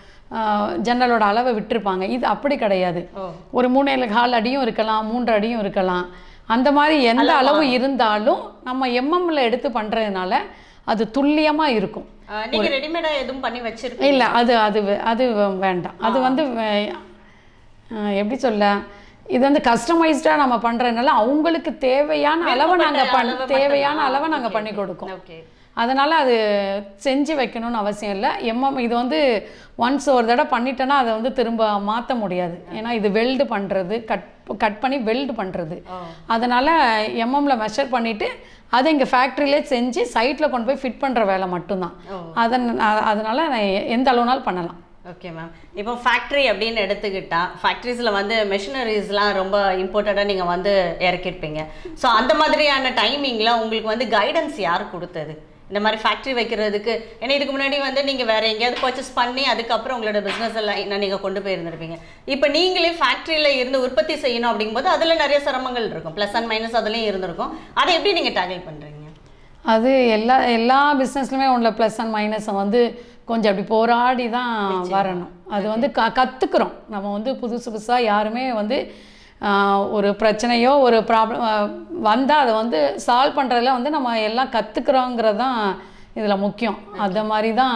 ஜன்னலோட அளவை விட்டிருப்பாங்க இது அப்படி கிடையாது ஓ ஒரு மூணு கால் அடியும் இருக்கலாம் மூன்று அடியும் இருக்கலாம் அந்த மாதிரி எந்த அளவு இருந்தாலும் நம்ம எம்எம்ல எடுத்து பண்றதுனால அது துல்லியமா இருக்கும் அஹ், நீங்க ரெடிமேடா எதுவும் பண்ணி வச்சிருக்கீங்க இல்ல அது அது வே- அது வே- வேண்டாம் அது வந்து வே- அஹ், எப்படி சொல்ல இது வந்து கஸ்டமைஸ்டா நம்ம பண்றதுனால அவங்களுக்கு தேவையான அளவை நாங்க பண் அளவை தேவையான அளவை நாங்க பண்ணி கொடுக்கோம் ஓகே அதனால அது செஞ்சு வைக்கணும்னு அவசியம் இல்லை எம்எம் இது வந்து ஒன்ஸ் ஒரு தடவை பண்ணிட்டேன்னா அதை வந்து திரும்ப மாற்ற முடியாது ஏன்னா இது வெல்டு பண்ணுறது கட் கட் பண்ணி வெல்டு பண்ணுறது ஓ அதனால் எம்எம்ல மெஷர் பண்ணிவிட்டு அதை இங்கே ஃபேக்ட்ரியிலே செஞ்சு சைட்டில் கொண்டு போய் ஃபிட் பண்ணுற வேலை மட்டும்தான் ஓ அதன் அ- அதனால நான் எ- எந்த அளவுனாலும் பண்ணலாம் ஓகே மேம் இப்போ ஃபேக்ட்ரி அப்படின்னு எடுத்துக்கிட்டா ஃபேக்ட்ரிஸில் வந்து மெஷினரிஸ்லாம் ரொம்ப இம்பார்ட்டண்ட்டாக நீங்கள் வந்து இறக்கிருப்பீங்க ஸோ அந்த மாதிரியான டைமிங்கில் உங்களுக்கு வந்து கைடன்ஸ் யார் கொடுத்தது இந்த மாதிரி ஃபேக்ட்ரி வைக்கிறதுக்கு ஏன்னா இதுக்கு முன்னாடி வந்து நீங்கள் வேற எங்கேயாவது பர்ச்சேஸ் பண்ணி அதுக்கப்புறம் உங்களோட பிஸ்னஸ் எல்லாம் என்ன நீங்கள் கொண்டு போயிருந்திருப்பீங்க இப்போ நீங்களே ஃபேக்ட்ரியில் இருந்து உற்பத்தி செய்யணும் அப்படிங்கும்போது அதில் நிறைய சிரமங்கள் இருக்கும் ப்ளஸ் அண்ட் மைனஸ் அதுலேயும் இருந்திருக்கும் அதை எப்படி நீங்கள் டேக்கிள் பண்ணுறீங்க அது எல்லா எல்லா பிஸ்னஸ்லையுமே உள்ள ப்ளஸ் அண்ட் மைனஸை வந்து கொஞ்சம் அப்படி போராடி தான் வரணும் அது வந்து க கற்றுக்குறோம் நம்ம வந்து புதுசு புதுசாக யாருமே வந்து ஆஹ், ஒரு பிரச்சனையோ ஒரு ப்ராப்ளம் வந்தால் அதை வந்து சால்வ் பண்ணுறதுல வந்து நம்ம எல்லாம் கற்றுக்குறோங்கிறது தான் இதில் முக்கியம் அந்த மாதிரி தான்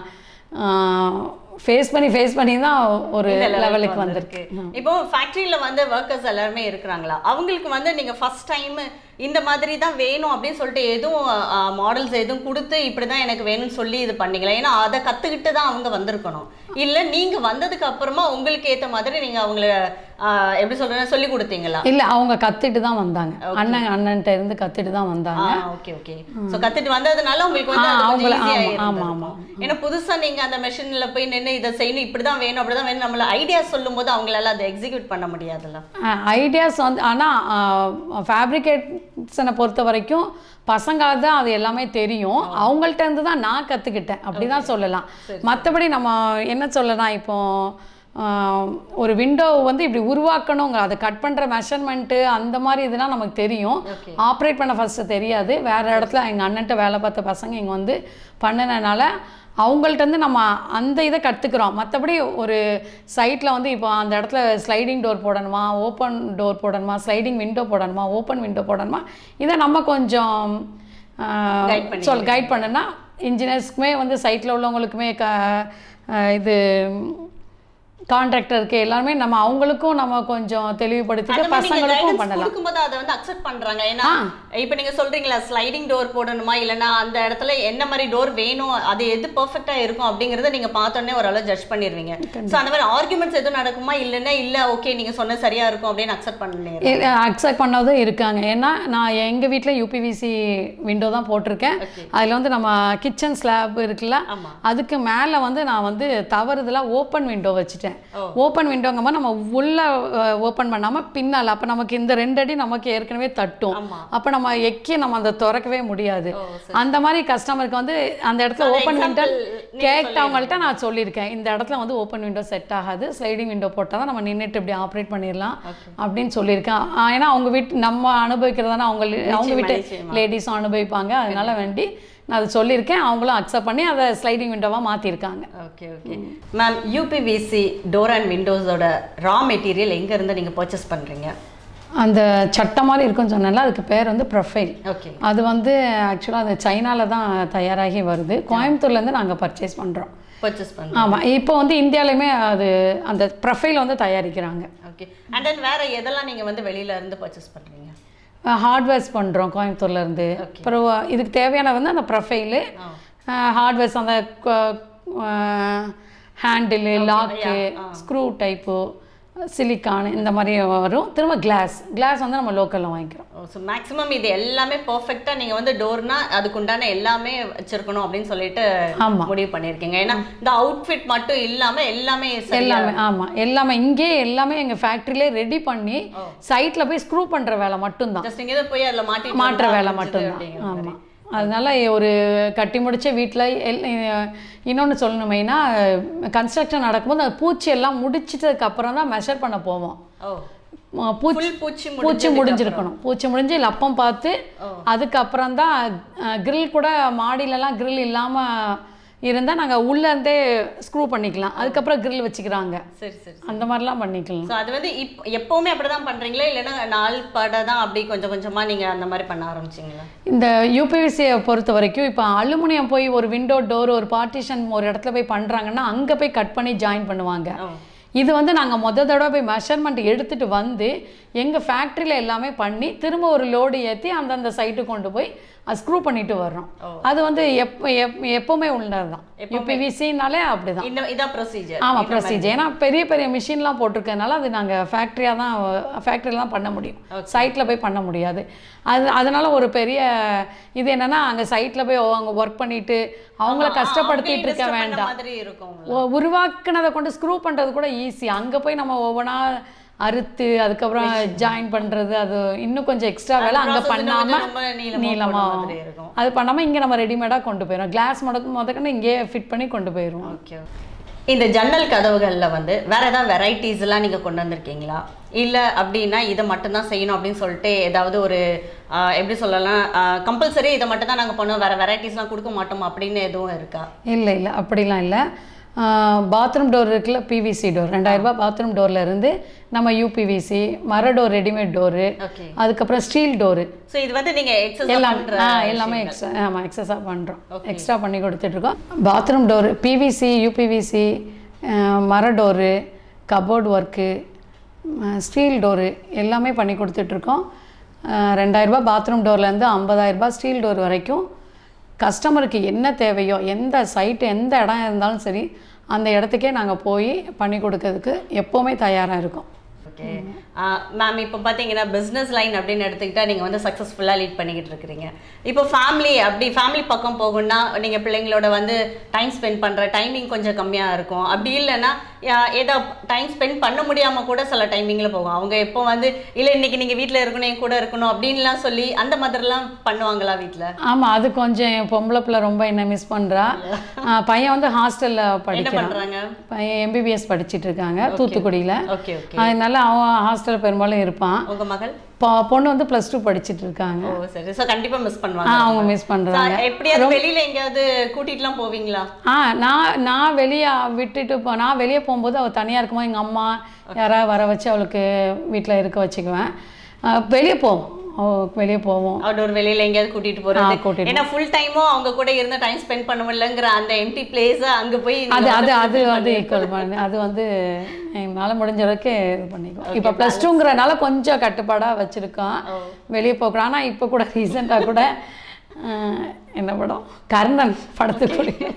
ஃபேஸ் பண்ணி ஃபேஸ் பண்ணி தான் ஒரு லெவலுக்கு வந்திருக்கு இப்போ ஃபேக்டரியில வந்து ஒர்க்கர்ஸ் எல்லாருமே இருக்கிறாங்களா அவங்களுக்கு வந்து நீங்க ஃபர்ஸ்ட் டைம் இந்த மாதிரி தான் வேணும் அப்படின்னு சொல்லிட்டு எதுவும் மாடல்ஸ் எதுவும் கொடுத்து இப்படி தான் எனக்கு வேணும்னு சொல்லி இது பண்ணீங்களா ஏன்னா அதை கத்துக்கிட்டு தான் அவங்க வந்திருக்கணும் இல்ல நீங்க வந்ததுக்கு அப்புறமா உங்களுக்கு ஏத்த மாதிரி நீங்க அவங்கள ஆஹ், எப்படி சொல்றேன்னா சொல்லி கொடுத்தீங்களா இல்லை அவங்க கற்றுட்டு தான் வந்தாங்க அண்ணன் அண்ணன்ட்ட இருந்து கற்றுட்டு தான் வந்தாங்க ஓகே ஓகே சோ கத்துட்டு வந்ததுனால உங்களுக்கு வந்து ஆ, அது கொஞ்சம் அவங்கள- easy ஆ ஆமா, ஆமா, இருந்திருக்கும். ஏன்னா புதுசா நீங்க அந்த மெஷின்ல போய் நின்னு இதை செய்யணும் இப்படிதான் வேணும் அப்படிதான் வேணும் நம்மள ஐடியா சொல்லும்போது அவங்களால அதை எக்ஸிக்யூட் பண்ண முடியாதுல்ல ஐடியாஸ் வந்து ஆனால் ஃபேப்ரிகேஷனை பொறுத்த வரைக்கும் பசங்க தான் அது எல்லாமே தெரியும் அவங்கள்ட்ட இருந்து தான் நான் கற்றுக்கிட்டேன் அப்படி தான் சொல்லலாம் மற்றபடி நம்ம என்ன சொல்லலாம் இப்போ ஆஹ், ஒரு விண்டோ வந்து இப்படி உருவாக்கணுங்க அதை கட் பண்ணுற மெஷர்மெண்ட்டு அந்த மாதிரி இதெல்லாம் நமக்கு தெரியும் Okay. ஆப்ரேட் பண்ண ஃபஸ்ட்டு தெரியாது வேறு இடத்துல எங்கள் அண்ணன்ட்ட வேலை பார்த்த பசங்க இங்கே வந்து பண்ணினனால அவங்கள்ட்ட இருந்து நம்ம அந்த இதை கற்றுக்குறோம் மற்றபடி ஒரு சைட்டில் வந்து இப்போ அந்த இடத்துல ஸ்லைடிங் டோர் போடணுமா ஓப்பன் டோர் போடணுமா ஸ்லைடிங் விண்டோ போடணுமா ஓப்பன் விண்டோ போடணுமா இதை நம்ம கொஞ்சம் ஆஹ், Guide பண்ணி சொல் கைட் பண்ணுனா இன்ஜினியர்ஸ்க்குமே வந்து சைட்டில் உள்ளவங்களுக்குமே க ஆஹ், இது கான்ட்ராக்டருக்கு எல்லாருமே நம்ம அவங்களுக்கும் நம்ம கொஞ்சம் தெளிவுபடுத்திட்டு அந்த மாதிரி நீங்க பசங்களுக்கும் guidance பண்ணலாம் கொடுக்கும்போது அதை வந்து அக்செப்ட் பண்றாங்க ஏன்னா இப்ப நீங்க சொல்றீங்களா ஸ்லைடிங் டோர் போடணுமா இல்லனா அந்த இடத்துல என்ன மாதிரி டோர் வேணும் அது எது பெர்ஃபெக்ட்டா இருக்கும் அப்படிங்கறத நீங்க பார்த்தோன்னே ஓரளவு ஜட்ஜ் பண்ணிருவீங்க சோ அந்த மாதிரி ஆர்குமெண்ட்ஸ் எதுவும் நடக்குமா இல்லன்னா இல்ல ஓகே நீங்க சொன்ன சரியா இருக்கும் அப்படின்னு அக்செப்ட் பண்ணிடுறீங்க அக்செப்ட் பண்ணதும் இருக்காங்க ஏன்னா நான் எங்கள் வீட்டில் யூபிவிசி விண்டோ தான் போட்டிருக்கேன் அதில் வந்து நம்ம கிச்சன் ஸ்லாப் இருக்குல்ல ஆமா. அதுக்கு மேலே வந்து நான் வந்து தவறுதலாக ஓப்பன் விண்டோ வச்சுட்டேன் ஓ. ஓப்பன் விண்டோங்கும்போது நம்ம உள்ள ஓப்பன் பண்ணாமல் பின்னால் அப்போ நமக்கு இந்த ரெண்டு அடி நமக்கு ஏற்கனவே தட்டும் ஆமா. அப்போ நம்ம எக்கி நம்ம அதை திறக்கவே முடியாது ஓ, அந்த மாதிரி கஸ்டமருக்கு வந்து அந்த இடத்துல So, அந்த ஓப்பன் விண்டோ example நீங்க கேட்டவங்கள்ட்ட நான் சொல்லியிருக்கேன் இந்த இடத்துல வந்து ஓப்பன் விண்டோ செட் ஆகாது ஸ்லைடிங் விண்டோ போட்டால் தான் நம்ம நின்றுட்டு இப்படி ஆப்ரேட் பண்ணிடலாம் அப்படின்னு சொல்லியிருக்கேன் ஆ, ஏன்னா அவங்க வீட்டு நம்ம அனுபவிக்கிறதான அவங்க அவங்க வீட்டு நிச்சயமா. லேடிஸும் அனுபவிப்பாங்க அதனால வேண்டி நான் அதை சொல்லியிருக்கேன் அவங்களும் அக்செப்ட் பண்ணி அதை ஸ்லைடிங் விண்டோவாக மாற்றிருக்காங்க okay okay ma'am UPVC door and விண்டோஸோட ரா மெட்டீரியல் எங்க இருந்து நீங்க பர்ச்சேஸ் பண்றீங்க அந்த சட்டை மாதிரி இருக்குன்னு சொன்னேன்ல அதுக்கு பேர் வந்து ப்ரொஃபைல் ஓகே அது வந்து ஆக்சுவலாக அது சைனால தான் தயாராகி வருது கோயம்புத்தூர்லேருந்து நாங்கள் பர்ச்சேஸ் பண்ணுறோம் பர்ச்சேஸ் பண்றீங்க ஆமாம் இப்போ வந்து இந்தியாலையுமே அது அந்த ப்ரொஃபைல் வந்து தயாரிக்கிறாங்க ஓகே அண்ட் தென் வேற எதெல்லாம் நீங்க வந்து வெளியில இருந்து பர்ச்சேஸ் பண்றீங்க ஹார்ட்வேர்ஸ் பண்ணுறோம் கோயம்புத்தூர்லேருந்து அப்புறம் இதுக்கு தேவையான வந்து அந்த ப்ரொஃபைலு ஹார்ட்வேர்ஸ் அந்த handle lock screw type silicon இந்த மாதிரி வரும் திரும்ப கிளாஸ் கிளாஸ் வந்து நம்ம லோக்கலில் வாங்கிக்கிறோம் ஸோ மேக்ஸிமம் இது எல்லாமே பர்ஃபெக்டா நீங்க வந்து டோர்னா அதுக்கு உண்டான எல்லாமே வச்சிருக்கணும் அப்படின்னு சொல்லிட்டு ஆமா. முடிவு பண்ணிருக்கீங்க ஏன்னா இந்த அவுட்ஃபிட் மட்டும் இல்லாம எல்லாமே சரியா எல்லாமே ஆமாம் எல்லாமே இங்கே எல்லாமே எங்கள் ஃபேக்ட்ரியிலே ரெடி பண்ணி சைட்டில் போய் ஸ்க்ரூ பண்ணுற வேலை மட்டும்தான் ஜஸ்ட் இங்கே போய் அதுல மாட்டி மாற்ற வேலை மட்டும்தான் ஆமாம் அதனால ஒரு கட்டி முடிச்ச வீட்டில் எல் இன்னொன்று சொல்லணும் மெயினாக கன்ஸ்ட்ரக்ஷன் நடக்கும்போது அந்த பூச்சி எல்லாம் முடிச்சிட்டதுக்கு அப்புறம் தான் மெஷர் பண்ண போவோம் ஓ ம, பூச்சி ஃபுல் பூச்சி பூச்சி முடிஞ்சிருக்கணும் பூச்சி முடிஞ்சு லப்பம் பார்த்து அதுக்கப்புறம் தான் grill கூட மாடியிலலாம் grill இல்லாமல் இருந்தால் நாங்கள் உள்ளேருந்தே ஸ்க்ரூ பண்ணிக்கலாம் அதுக்கப்புறம் grill வச்சுக்கிறாங்க சரி சரி அந்த மாதிரிலாம் பண்ணிக்கலாம் ஸோ அது வந்து இப் எப்பவுமே அப்படிதான் பண்றீங்களா இல்லைன்னா நாள் பட தான் அப்படி கொஞ்சம் கொஞ்சமா நீங்க அந்த மாதிரி பண்ண ஆரம்பிச்சீங்களா இந்த யூபிவிசியை பொறுத்த வரைக்கும் இப்போ அலுமினியம் போய் ஒரு விண்டோ டோர் ஒரு பார்ட்டிஷன் ஒரு இடத்துல போய் பண்ணுறாங்கன்னா அங்கே போய் கட் பண்ணி ஜாயின் பண்ணுவாங்க ஓ இது வந்து நாங்கள் முத தடவை போய் மெஷர்மெண்ட் எடுத்துட்டு வந்து எங்கள் ஃபேக்ட்ரியில் எல்லாமே பண்ணி திரும்ப ஒரு லோடு ஏற்றி அந்தந்த சைட்டுக்கு கொண்டு போய் அது ஸ்க்ரூ பண்ணிட்டு வர்றோம் அது வந்து எப்போ எப் எப்போவுமே உள்ளது தான் யூபிவிசினாலே அப்படி தான் இன்னும் இதான் ப்ரொசீஜர் ஆமாம் ப்ரொசீஜர் ஏன்னா பெரிய பெரிய மிஷின்லாம் போட்டிருக்கறதுனால அது நாங்கள் ஃபேக்ட்ரியாக தான் ஃபேக்ட்ரியில் தான் பண்ண முடியும் சைட்டில் போய் பண்ண முடியாது அது அதனால ஒரு பெரிய இது என்னன்னா அங்கே சைட்டில் போய் அவங்க ஒர்க் பண்ணிட்டு அவங்கள கஷ்டப்படுத்திட்டு இருக்க வேண்டாம் மாதிரி இருக்கும் உ- உருவாக்குனதை கொண்டு ஸ்க்ரூ பண்ணுறது கூட ஈஸி அங்கே போய் நம்ம ஒவ்வொன்றா அறுத்து அதுக்கப்புறம் ஜாயின் பண்ணுறது அது இன்னும் கொஞ்சம் எக்ஸ்ட்ரா வேலை அங்கே process இன்னும் பண்ணாமல் கொஞ்சம் ரொம்ப நீளமா நீளமாக போடுற மாதிரி இருக்கும். அது பண்ணாமல் இங்கே நம்ம ரெடிமேடாக கொண்டு போயிடும் கிளாஸ் முத முதக்கன்னு இங்கேயே ஃபிட் பண்ணி கொண்டு போயிடுவோம் ஓகே இந்த ஜன்னல் கதவுகளில் வந்து வேற ஏதாவது வெரைட்டிஸ் எல்லாம் நீங்க கொண்டு வந்திருக்கீங்களா இல்ல அப்படின்னா இதை மட்டும்தான் செய்யணும் அப்படின்னு சொல்லிட்டு ஏதாவது ஒரு ஆஹ், எப்படி சொல்லலாம் கம்பல்சரி இதை மட்டும் தான் நாங்க பண்ணுவோம் வேற வெரைட்டிஸ்லாம் கொடுக்க மாட்டோம் அப்படின்னு எதுவும் இருக்கா இல்லை இல்லை அப்படிலாம் இல்லை பாத்ரூம் டோர் இருக்குல்ல பிவிசி டோர் ரெண்டாயிரரூபா பாத்ரூம் டோரில் இருந்து நம்ம யூபிவிசி மர டோர் ரெடிமேட் டோரு ஓகே அதுக்கப்புறம் ஸ்டீல் டோரு ஸோ இது வந்து நீங்க எக்ஸஸ் எல்லாம் பண்ற ஆ எல்லாமே எக்ஸ்ட்ரா ஆமாம் எக்ஸஸாக பண்ணுறோம் எக்ஸ்ட்ரா பண்ணி கொடுத்துட்ருக்கோம் பாத்ரூம் டோரு பிவிசி யூபிவிசி மர door cupboard work steel door எல்லாமே பண்ணி கொடுத்துட்ருக்கோம் ரெண்டாயிரரூபா பாத்ரூம் டோர்லேருந்து ஐம்பதாயிரரூபா ஸ்டீல் டோர் வரைக்கும் கஸ்டமருக்கு என்ன தேவையோ எந்த சைட்டு எந்த இடம் இருந்தாலும் சரி அந்த இடத்துக்கே நாங்கள் போய் பண்ணி கொடுக்கறதுக்கு எப்போவுமே தயாராக இருக்கோம் ஓகே மேம் இப்போ பார்த்தீங்கன்னா பிஸ்னஸ் லைன் அப்படின்னு எடுத்துக்கிட்டா நீங்கள் வந்து சக்ஸஸ்ஃபுல்லாக லீட் பண்ணிக்கிட்டு இருக்கிறீங்க இப்போ ஃபேமிலி அப்படி ஃபேமிலி பக்கம் போகணும்னா நீங்கள் பிள்ளைங்களோட வந்து டைம் ஸ்பெண்ட் பண்ணுற டைமிங் கொஞ்சம் கம்மியாக இருக்கும் அப்படி இல்லைன்னா யா- ஏதோ டைம் ஸ்பெண்ட் பண்ண முடியாமல் கூட சில டைமிங்கில் போகும் அவங்க எப்போ வந்து இல்லை இன்னைக்கு நீங்கள் வீட்டில் இருக்கணும் என் கூட இருக்கணும் அப்படின்லாம் சொல்லி அந்த மாதிரிலாம் பண்ணுவாங்களா வீட்டில் ஆமாம் அது கொஞ்சம் என் பொம்பளை பிள்ளை ரொம்ப என்ன மிஸ் பண்ணுறா பையன் வந்து ஹாஸ்டலில் என்ன படிக்கிறான் பண்ணுறாங்க பையன் எம்பிபிஎஸ் படிச்சிட்டு இருக்காங்க தூத்துக்குடியில் ஓகே ஓகே அதனால அவன் ஹாஸ்டலில் பெரும்பாலும் இருப்பான் உங்கள் மகள் பொ- பொண்ணு வந்து ப்ளஸ் டூ படிச்சிட்டு இருக்காங்க ஓ சரி ஸோ கண்டிப்பாக மிஸ் ஆ, பண்ணுவாங்க அவங்க மிஸ் பண்ணுறாங்க So, எப்படியாவது வெளியில எங்கேயாவது கூட்டிட்டுலாம் போவீங்களா ஆ நான் நான் வெளியே விட்டுட்டு போ நான் வெளியே போகும்போது அவள் தனியாக இருக்கும்போது எங்கள் அம்மா யாராவது வர வச்சு அவளுக்கு வீட்டில் இருக்க வச்சுக்குவேன் வெளியே போவோம் அவ வெளியே போவோம் அவுட்டோர் வெளியில எங்கேயாவது கூட்டிட்டு ஆ, போறது கூட்டிட்டு ஏன்னா ஃபுல் டைமும் அவங்க கூட இருந்து டைம் ஸ்பெண்ட் பண்ண முடியலங்கிற அந்த எம்டி பிளேஸ அங்க போய் நீங்க அது அது வந்து அது வந்து ஈக்குவல் பண்ணி அது வந்து என்னால் முடிஞ்ச அளவுக்கு இது பண்ணிக்குவோம் இப்போ ப்ளஸ் டூங்கிறனால கொஞ்சம் கட்டுப்பாடாக வச்சுருக்கோம் வெளியே போகிறோம் ஆனால் இப்போ கூட ரீசெண்டாக கூட அஹ், என்ன படம் கர்ணன் படத்துக்குரிய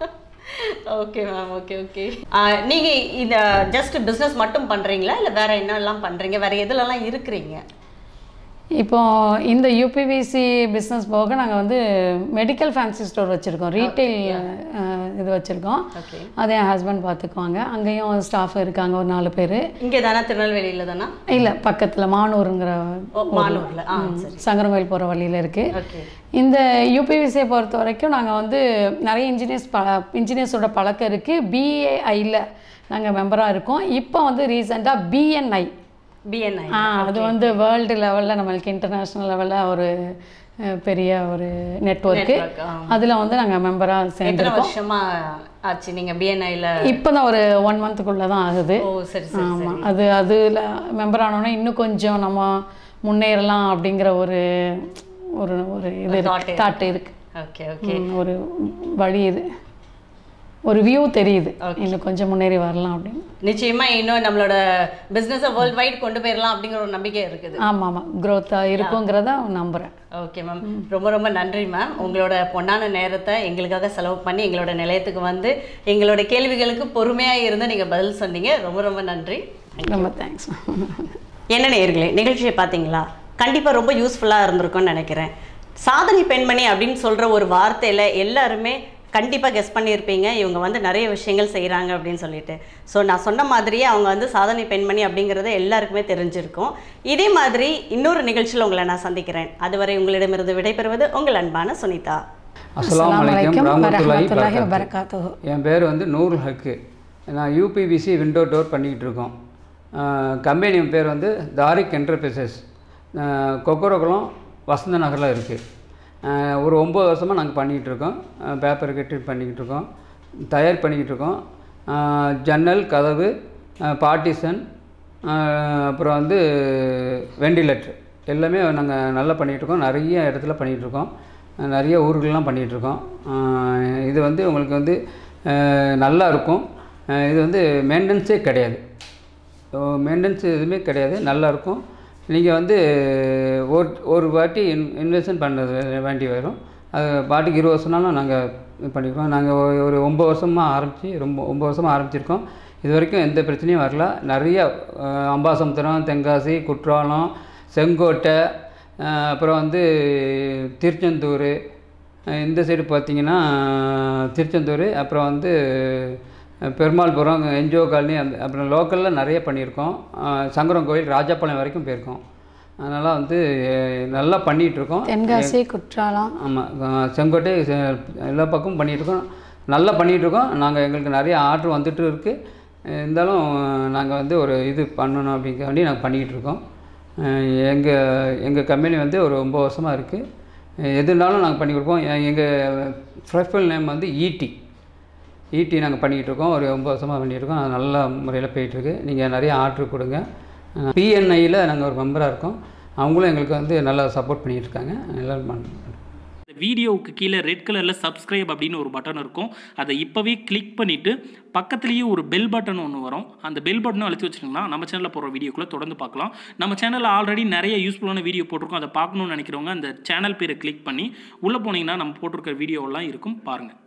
ஓகே மேம் ஓகே ஓகே நீங்க இந்த ஜஸ்ட் பிசினஸ் மட்டும் பண்றீங்களா இல்ல வேற என்னெல்லாம் பண்றீங்க வேற எதுலலாம் இருக்கிறீங்க இப்போ இந்த யூபிவிசி பிஸ்னஸ் போக நாங்கள் வந்து மெடிக்கல் ஃபேன்சி ஸ்டோர் வச்சுருக்கோம் ரீட்டைல் இது வச்சுருக்கோம் ஓகே அதை என் ஹஸ்பண்ட் பார்த்துக்குவாங்க அங்கேயும் ஸ்டாஃப் இருக்காங்க ஒரு நாலு பேர் இங்க தானே திருநெல்வேலியில தானா இல்லை பக்கத்தில் மானூருங்கிற ஓ மாலூர்ல ஆ சரி சங்கரங்கோயில் போகிற வழியில் இருக்குது ஓகே இந்த யூபிவிசியை பொறுத்த வரைக்கும் நாங்கள் வந்து நிறைய இன்ஜினியர்ஸ் ப இன்ஜினியர்ஸோட பழக்கம் இருக்குது பிஏஐயில் நாங்கள் மெம்பராக இருக்கோம் இப்போ வந்து ரீசெண்டாக பிஎன்ஐ பிஎன்ஐ ஆ அது வந்து வேர்ல்டு லெவலில் நம்மளுக்கு இன்டர்நேஷ்னல் லெவலில் ஒரு அஹ், பெரிய ஒரு நெட்ஒர்க்கு Network, ஆ. அதில் வந்து நாங்கள் மெம்பராக எத்தனை சேர்ந்துருக்கோம் வருஷமா ஆச்சு நீங்க பிஎன்ஐல இப்போ தான் ஒரு ஒன் மந்த்துக்குள்ளே தான் ஆகுது ஓ சரி சரி ஆமாம் அது அதில் மெம்பர் ஆனோடனே இன்னும் கொஞ்சம் நம்ம முன்னேறலாம் அப்படிங்கிற ஒரு ஒரு ஒரு இது thought தாட் இருக்கு ஓகே ஓகே ம், ஒரு வழி இது ஒரு வியூ தெரியுது இன்னும் கொஞ்சம் முன்னேறி வரலாம் அப்படின்னு நிச்சயமா இன்னும் நம்மளோட பிசினஸை வேர்ல்ட் வைட் கொண்டு போயிடலாம் அப்படிங்கிற ஒரு நம்பிக்கை இருக்குது ஆமாம் ஆமாம் க்ரோத்தாக இருக்குங்கிறத நம்புகிறேன் ஓகே மேம் ரொம்ப ரொம்ப நன்றி மேம் உங்களோட பொன்னான நேரத்தை எங்களுக்காக செலவு பண்ணி எங்களோட நிலையத்துக்கு வந்து எங்களோட கேள்விகளுக்கு பொறுமையாக இருந்து நீங்கள் பதில் சொன்னீங்க ரொம்ப ரொம்ப நன்றி ரொம்ப தேங்க்ஸ் என்ன நேயர்களே நிகழ்ச்சியை பார்த்தீங்களா கண்டிப்பாக ரொம்ப யூஸ்ஃபுல்லாக இருந்திருக்கும்னு நினைக்கிறேன் சாதனை பெண்மணி அப்படின்னு சொல்கிற ஒரு வார்த்தையில் எல்லாருமே கண்டிப்பாக கெஸ் பண்ணியிருப்பீங்க இவங்க வந்து நிறைய விஷயங்கள் செய்கிறாங்க அப்படின்னு சொல்லிட்டு ஸோ நான் சொன்ன மாதிரியே அவங்க வந்து சாதனை பெண்மணி அப்படிங்கிறது எல்லாருக்குமே தெரிஞ்சிருக்கும் இதே மாதிரி இன்னொரு நிகழ்ச்சியில் உங்களை நான் சந்திக்கிறேன் அதுவரை உங்களிடமிருந்து விடைபெறுவது உங்கள் அன்பான சுனிதா அஸ்ஸலாமு அலைக்கும் ரஹ்மத்துல்லாஹி வரஹ்மத்துல்லாஹி வபரகாத்துஹு. வபரகாத்துஹு என் பேர் வந்து நூருல் ஹக்கு நான் யூபிவிசி விண்டோ டோர் பண்ணிக்கிட்டு இருக்கோம் கம்பெனி பேர் வந்து தாரிக் என்டர்பிரைசஸ் கொக்கரகுளம் வசந்த நகரில் இருக்குது ஒரு ஒம்பது வருஷமாக நாங்கள் பண்ணிக்கிட்டு இருக்கோம் பேப்பர் கட்டி பண்ணிக்கிட்டு இருக்கோம் தயார் பண்ணிக்கிட்டு இருக்கோம் அஹ், ஜன்னல் கதவு பார்ட்டிசன் அப்புறம் வந்து வெண்டிலேட்டர் எல்லாமே நாங்கள் நல்லா பண்ணிகிட்டு இருக்கோம் நிறைய இடத்துல பண்ணிகிட்டு இருக்கோம் நிறைய ஊர்கள்லாம் பண்ணிகிட்டு இருக்கோம் அஹ் இது வந்து உங்களுக்கு வந்து அஹ் நல்லா இருக்கும் அஹ் இது வந்து மெயின்டெனன்ஸே கிடையாது மெயின்டெனன்ஸ் எதுவுமே கிடையாது நல்லா இருக்கும் நீங்கள் வந்து ஒரு ஒரு வாட்டி இன் இன்வெஸ்ட்மெண்ட் பண்ணுறது வேண்டி வரும் அது பாட்டுக்கு இருபது வருஷம்னாலும் நாங்கள் இது பண்ணிக்கிறோம் நாங்கள் ஒரு ஒரு ஒம்பது வருஷமாக ஆரம்பித்து ரொம்ப ஒம்பது வருஷமாக ஆரம்பிச்சிருக்கோம் இது வரைக்கும் எந்த பிரச்சனையும் வரல நிறைய அஹ், அம்பாசமுத்திரம் தென்காசி குற்றாலம் செங்கோட்டை அஹ், அப்புறம் வந்து திருச்செந்தூர் அஹ், இந்த சைடு பார்த்தீங்கன்னா திருச்செந்தூர் அப்புறம் வந்து அஹ், பெருமாள்புரம் என்ஜிஓ காலனி அந்த அப்புறம் லோக்கலில் நிறைய பண்ணியிருக்கோம் அஹ், சங்கரம் கோயில் ராஜாப்பாளையம் வரைக்கும் போயிருக்கோம் அதனால் வந்து அஹ், நல்லா பண்ணிகிட்ருக்கோம் தென்காசி குற்றாலம் ஆமாம் செங்கோட்டை செ- எல்லா பக்கமும் பண்ணிகிட்ருக்கோம் நல்லா பண்ணிகிட்ருக்கோம் நாங்கள் எங்களுக்கு நிறைய ஆர்டர் வந்துட்டு இருக்குது இருந்தாலும் நாங்கள் வந்து ஒரு இது பண்ணணும் அப்படிங்கிற வேண்டி நாங்கள் பண்ணிக்கிட்டு இருக்கோம் எங்கள் எங்கள் கம்பெனி வந்து ஒரு ஒம்பது வருஷமாக இருக்குது எதுனாலும் நாங்கள் பண்ணி கொடுப்போம் எங்கள் ப்ரொஃபைல் நேம் வந்து ஈடி ஈடி நாங்கள் பண்ணிக்கிட்டு இருக்கோம் ஒரு ஒம்பது வருஷமாக பண்ணிகிட்டு இருக்கோம் அது நல்ல முறையில் போயிட்டுருக்கு நீங்கள் நிறைய ஆர்டர் கொடுங்க பிஎன்ஐயில் நாங்கள் ஒரு மெம்பராக இருக்கோம் அவங்களும் எங்களுக்கு வந்து நல்லா சப்போர்ட் பண்ணிகிட்டு இருக்காங்க எல்லோரும் பண்ண இந்த வீடியோவுக்கு கீழே ரெட் கலரில் சப்ஸ்கிரைப் அப்படின்னு ஒரு பட்டன் இருக்கும் அதை இப்போவே கிளிக் பண்ணிவிட்டு பக்கத்துலேயே ஒரு பெல் பட்டன் ஒன்று வரும் அந்த பெல் பட்டனும் அழுத்தி வச்சிட்டிங்கன்னா நம்ம சேனலில் போடுற வீடியோக்குள்ளே தொடர்ந்து பார்க்கலாம் நம்ம சேனலில் ஆல்ரெடி நிறைய யூஸ்ஃபுல்லான வீடியோ போட்டிருக்கோம் அதை பார்க்கணும்னு நினைக்கிறவங்க அந்த சேனல் பேரை கிளிக் பண்ணி உள்ளே போனீங்கன்னா நம்ம போட்டிருக்கிற வீடியோவெல்லாம் இருக்கும் பாருங்கள்